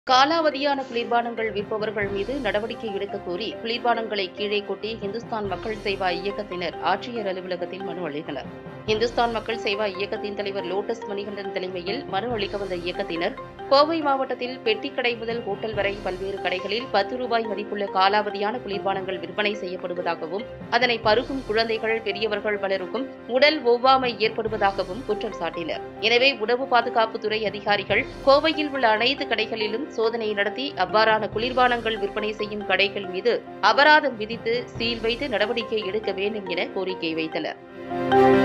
காலாவதியான குளிர்பானங்கள் விற்பவர்கள் மீது நடவடிக்கை எடுக்கக் கோரி குளிர்பானங்களை கீழே கொட்டி இந்துஸ்தான் மக்கள் சேவா இயக்கத்தினர் ஆட்சியர் அலுவலகத்தில் மனு அளித்தனர் இந்துஸ்தான் மக்கள் சேவா இயக்கத்தின் தலைவர் லோட்டஸ் மணிகண்டன் தலைமையில் மனு அளிக்க வந்த இயக்கத்தினர் கோவை மாவட்டத்தில் பெட்டிக்கடை முதல் ஹோட்டல் வரை பல்வேறு கடைகளில் பத்து ரூபாய் மதிப்புள்ள காலாவதியான குளிர்பானங்கள் விற்பனை செய்யப்படுவதாகவும் அதனை பருகும் குழந்தைகள் பெரியவர்கள் பலருக்கும் உடல் ஒவ்வாமை ஏற்படுவதாகவும் குற்றம் சாட்டினர் எனவே உணவு பாதுகாப்புத்துறை அதிகாரிகள் கோவையில் உள்ள அனைத்து கடைகளிலும் சோதனை நடத்தி அவ்வாறான குளிர்பானங்கள் விற்பனை செய்யும் கடைகள் மீது அபராதம் விதித்து சீல் வைத்து நடவடிக்கை எடுக்க வேண்டும் என கோரிக்கை வைத்தனர்